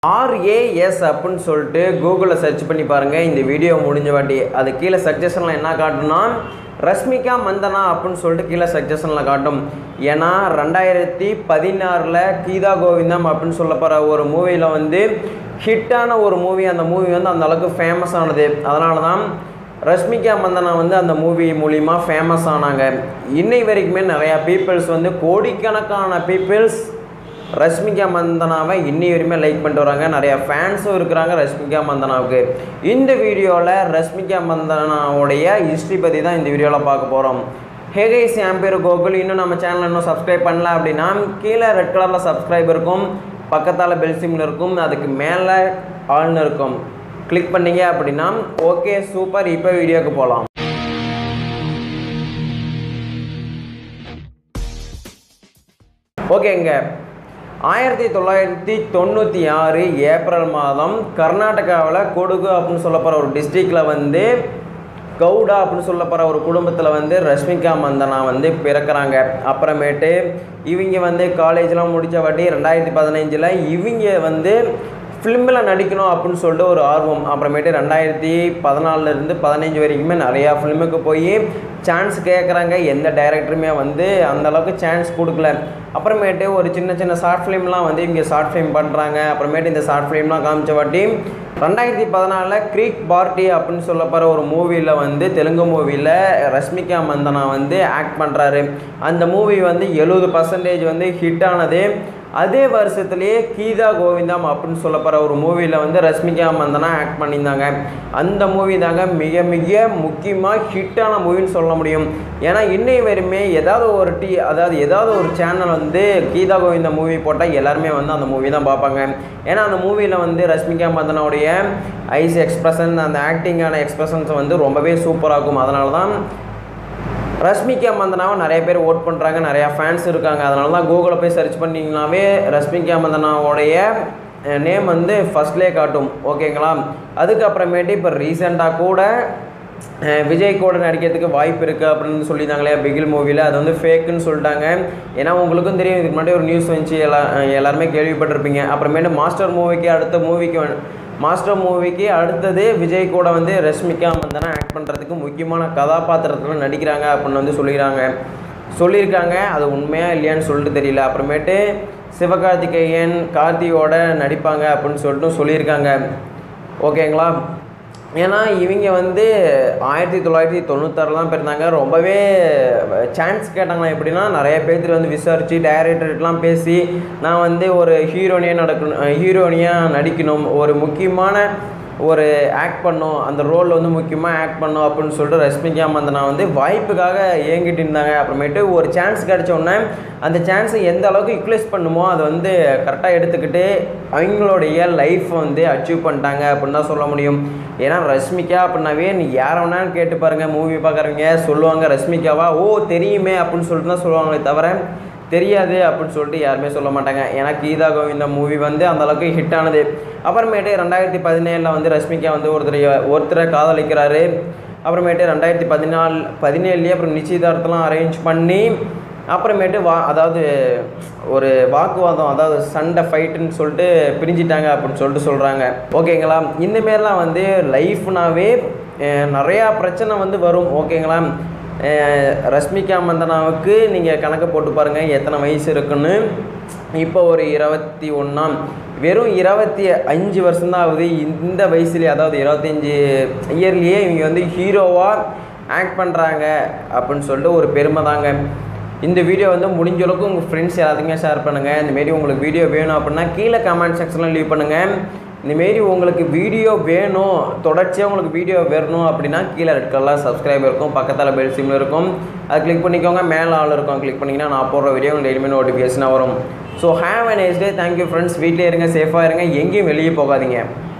RAS அப்படின்னு சொல்லிட்டு கூகுளில் சர்ச் பண்ணி பாருங்கள் இந்த வீடியோ முடிஞ்ச வாட்டி அது கீழே சஜஷனில் என்ன காட்டும்னா ரஷ்மிகா மந்தனா அப்படின்னு சொல்லிட்டு கீழே சஜஷனில் காட்டும் ஏன்னா ரெண்டாயிரத்தி பதினாறில் கீதா கோவிந்தம் அப்படின்னு சொல்ல போகிற ஒரு மூவியில் வந்து ஹிட்டான ஒரு மூவி அந்த மூவி வந்து அந்த அளவுக்கு ஃபேமஸ் ஆனது அதனால தான் ரஷ்மிகா மந்தனா வந்து அந்த மூவி மூலிமா ஃபேமஸ் ஆனாங்க இன்னை வரைக்குமே நிறையா பீப்புள்ஸ் வந்து கோடிக்கணக்கான பீப்புள்ஸ் ரஷ்மிகா மந்தனாவை இன்னி வரையுமே லைக் பண்ணிட்டு வராங்க நிறையா ஃபேன்ஸும் இருக்கிறாங்க ரஷ்மிகா மந்தனாவுக்கு இந்த வீடியோவில் ரஷ்மிகா மந்தனாவுடைய ஹிஸ்ட்ரி பற்றி தான் இந்த வீடியோவில் பார்க்க போகிறோம் ஹேகைஸ் என் பேர் கோகுல் இன்னும் நம்ம சேனல் இன்னும் சப்ஸ்கிரைப் பண்ணல அப்படின்னா கீழே ரெட் கலரில் சப்ஸ்கிரைப் இருக்கும் பக்கத்தால் பெல் சிம்ல இருக்கும் அதுக்கு மேலே ஆள்னு இருக்கும் கிளிக் பண்ணீங்க அப்படின்னா ஓகே சூப்பர் இப்போ வீடியோக்கு போகலாம் ஓகேங்க ஆயிரத்தி தொள்ளாயிரத்தி தொண்ணூற்றி ஆறு ஏப்ரல் மாதம் கர்நாடகாவில் கொடுகு அப்படின்னு சொல்ல போகிற ஒரு டிஸ்ட்ரிக்டில் வந்து கவுடா அப்படின்னு சொல்ல போகிற ஒரு குடும்பத்தில் வந்து ரஷ்மிகா மந்தனா வந்து பிறக்கிறாங்க அப்புறமேட்டு இவங்க வந்து காலேஜ்லாம் முடித்த வாட்டி ரெண்டாயிரத்தி பதினஞ்சில் இவங்க வந்து ஃபிலிமில் நடிக்கணும் அப்படின்னு சொல்லிட்டு ஒரு ஆர்வம் அப்புறமேட்டு ரெண்டாயிரத்தி பதினாலிருந்து பதினஞ்சு வரைக்குமே நிறையா ஃபிலிமுக்கு போய் சான்ஸ் கேட்குறாங்க எந்த டைரக்டருமே வந்து அந்த அளவுக்கு சான்ஸ் கொடுக்கல அப்புறமேட்டு ஒரு சின்ன சின்ன ஷார்ட் ஃபிலிம்லாம் வந்து இங்கே ஷார்ட் ஃபிலிம் பண்ணுறாங்க அப்புறமேட்டு இந்த ஷார்ட் ஃபிலிம்லாம் காமிச்ச வாட்டி ரெண்டாயிரத்தி பதினாலில் க்ரீக் பார்ட்டி அப்படின்னு சொல்ல போகிற ஒரு மூவியில் வந்து தெலுங்கு மூவியில் ரஷ்மிகா மந்தனா வந்து ஆக்ட் பண்ணுறாரு அந்த மூவி வந்து எழுபது பர்சன்டேஜ் வந்து ஹிட் ஆனது அதே வருஷத்துலேயே கீதா கோவிந்தம் அப்படின்னு சொல்ல போகிற ஒரு மூவியில் வந்து ரஷ்மிகா மந்தனா ஆக்ட் பண்ணியிருந்தாங்க அந்த மூவி தாங்க மிக மிக முக்கியமாக ஹிட்டான மூவின்னு சொல்ல முடியும் ஏன்னா இன்னை வரையுமே ஏதாவது ஒரு டி அதாவது ஏதாவது ஒரு சேனல் வந்து கீதா கோவிந்த மூவி போட்டால் எல்லாருமே வந்து அந்த மூவி தான் பார்ப்பாங்க ஏன்னா அந்த மூவியில் வந்து ரஷ்மிகா மந்தனாவுடைய ஐஸ் எக்ஸ்பிரஷன் அந்த ஆக்டிங்கான எக்ஸ்பிரஷன்ஸ் வந்து ரொம்பவே சூப்பராக இருக்கும் அதனால தான் ரஷ்மிகா மந்தனாவை நிறைய பேர் ஓட் பண்ணுறாங்க நிறையா ஃபேன்ஸ் இருக்காங்க அதனால தான் கூகுளில் போய் சர்ச் பண்ணிங்கனாவே ரஷ்மிகா மந்தனாவோடைய நேம் வந்து ஃபஸ்ட்லேயே காட்டும் ஓகேங்களா அதுக்கப்புறமேட்டு இப்போ ரீசெண்டாக கூட அஹ், விஜய் கூட நடிக்கிறதுக்கு வாய்ப்பு இருக்குது அப்படின்னு சொல்லியிருந்தாங்களே பிகில் மூவியில் அது வந்து ஃபேக்குன்னு சொல்லிட்டாங்க ஏன்னா உங்களுக்கும் தெரியும் இதுக்கு முன்னாடி ஒரு நியூஸ் வந்துச்சு எல்லா எல்லாருமே கேள்விப்பட்டிருப்பீங்க அப்புறமேட்டு மாஸ்டர் மூவிக்கு அடுத்த மூவிக்கு மாஸ்டர் மூவிக்கு அடுத்தது விஜய் கூட வந்து ரஷ்மிகா மந்தனா ஆக்ட் பண்ணுறதுக்கு முக்கியமான கதாபாத்திரத்தில் நடிக்கிறாங்க அப்படின்னு வந்து சொல்லிக்கிறாங்க சொல்லியிருக்காங்க அது உண்மையா இல்லையான்னு சொல்லிட்டு தெரியல அப்புறமேட்டு சிவகார்த்திகேயன் கார்த்தியோட நடிப்பாங்க அப்படின்னு சொல்லிட்டு சொல்லியிருக்காங்க ஓகேங்களா ஏன்னா இவங்க வந்து ஆயிரத்தி தொள்ளாயிரத்தி தொண்ணூத்தாறு தான் பிறந்தாங்க ரொம்பவே சான்ஸ் கேட்டாங்களா எப்படின்னா நிறைய பேர்த்துட்டு வந்து விசாரித்து டைரக்டர்கிட்டலாம் பேசி நான் வந்து ஒரு ஹீரோனியாக நடக்கணும் ஹீரோனியாக நடிக்கணும் ஒரு முக்கியமான ஒரு ஆக்ட் பண்ணும் அந்த ரோல் வந்து முக்கியமாக ஆக்ட் பண்ணும் அப்படின்னு சொல்லிட்டு ரஷ்மிகா மந்தனா வந்து வாய்ப்புக்காக ஏங்கிட்டு இருந்தாங்க அப்புறமேட்டு ஒரு சான்ஸ் கிடைச்ச உடனே அந்த சான்ஸை எந்த அளவுக்கு யூட்டிலைஸ் பண்ணுமோ அதை வந்து கரெக்டாக எடுத்துக்கிட்டு அவங்களுடைய லைஃப் வந்து அச்சீவ் பண்ணிட்டாங்க அப்படின்னு தான் சொல்ல முடியும் ஏன்னா ரஷ்மிகா அப்படின்னாவே நீ யாரை வேணாலும் கேட்டு பாருங்கள் மூவி பார்க்குறவங்க சொல்லுவாங்க ரஷ்மிகாவா ஓ தெரியுமே அப்படின்னு சொல்லிட்டு தான் சொல்லுவாங்களே தவிர தெரியாது அப்படின்னு சொல்லிட்டு யாருமே சொல்ல மாட்டாங்க ஏன்னா கீதா கோவிந்தா மூவி வந்து அந்த அளவுக்கு ஹிட் ஆனது அப்புறமேட்டு ரெண்டாயிரத்தி பதினேழில் வந்து ரஷ்மிகா வந்து ஒருத்தரை ஒருத்தரை காதலிக்கிறாரு அப்புறமேட்டு ரெண்டாயிரத்தி பதினாலு பதினேழுலேயே அப்புறம் நிச்சயதார்த்தம்லாம் அரேஞ்ச் பண்ணி அப்புறமேட்டு வா அதாவது ஒரு வாக்குவாதம் அதாவது சண்டை ஃபைட்டுன்னு சொல்லிட்டு பிரிஞ்சிட்டாங்க அப்படின்னு சொல்லிட்டு சொல்கிறாங்க ஓகேங்களா இந்தமாரிலாம் வந்து லைஃப்னாவே நிறையா பிரச்சனை வந்து வரும் ஓகேங்களா அஹ் ரஷ்மிகா மந்தனாவுக்கு நீங்கள் கணக்கு போட்டு பாருங்கள் எத்தனை வயசு இருக்குன்னு இப்போ ஒரு இருபத்தி ஒன்றாம் வெறும் இருபத்தி அஞ்சு வருஷம்தான் ஆகுது இந்த வயசுலேயே அதாவது இருபத்தஞ்சி இயர்லேயே இவங்க வந்து ஹீரோவாக ஆக்ட் பண்ணுறாங்க அப்படின்னு சொல்லிட்டு ஒரு பெருமை தாங்க இந்த வீடியோ வந்து முடிஞ்ச அளவுக்கு உங்கள் ஃப்ரெண்ட்ஸ் எல்லாத்துக்குமே ஷேர் பண்ணுங்கள் இந்தமாரி உங்களுக்கு வீடியோ வேணும் அப்படின்னா கீழே கமெண்ட் செக்ஷனில் லீவ் பண்ணுங்கள் இந்தமாரி உங்களுக்கு வீடியோ வேணும் தொடர்ச்சியாக உங்களுக்கு வீடியோ வரணும் அப்படின்னா கீழே ரெட் கலரில் சப்ஸ்கிரைப் இருக்கும் பக்கத்தில் பெல் சிம்ல இருக்கும் அது கிளிக் பண்ணிக்கோங்க மேலே ஆள் இருக்கும் கிளிக் பண்ணிங்கன்னா நான் போடுற வீடியோ உங்களுக்கு டெய்லியுமே நோட்டிஃபிகேஷனாக வரும் so have a nice day thank you friends வீட்டிலே இருங்க சேஃபாக இருங்க எங்கேயும் வெளியே போகாதீங்க